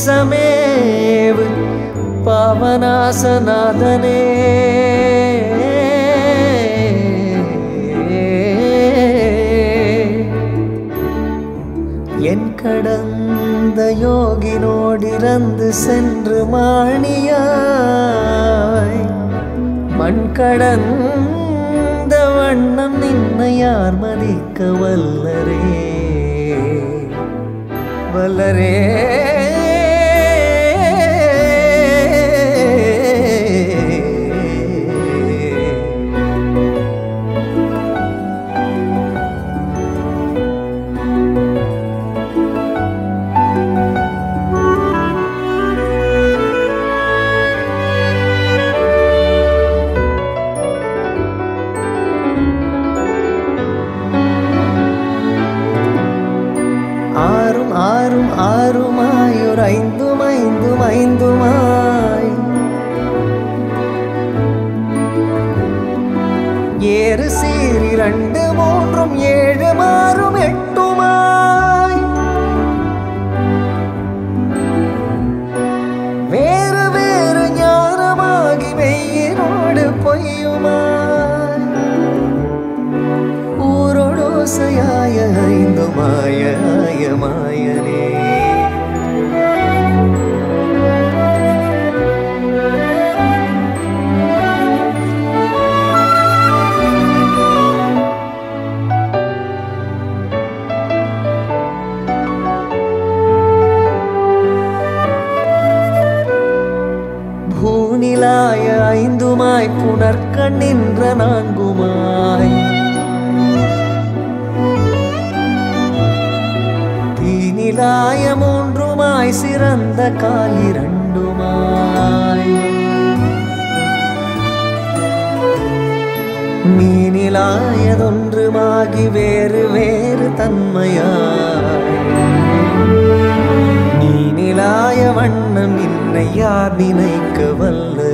நேசமேவு பாவநாசநாதனே என் கடந்த யோகினோடிறந்து சென்று மாணியாய் மண் கடந்த வண்ணம் நின்னை யார் மதிக்க வல்லரே வல்லரே ஆறும் ஆறும் ஆறுமாய் ஒரு ஐந்தும் ஐந்தும் ஐந்துமாய் ஏறு சீரி ரெண்டு மூன்றும் ஏழு மாறும் எட்டுமாய் வேறு வேறு ஞானமாகி வெயினோடு பொய்யுமாய் ஊரோடோசையாய ஐந்து மாய ஆய மாயனே பூநிலாய ஐந்துமாய் புனர்கண் நின்ற நான்குமாய் தீநிலாய மூன்றுமாய் சிறந்த காலிரண்டுமாய் மீனிலாயதொன்றுமாகி வேறு வேறு தன்மையாய் நீனிலாய வண்ணம் இன்னை யார் நினைக்க வல்ல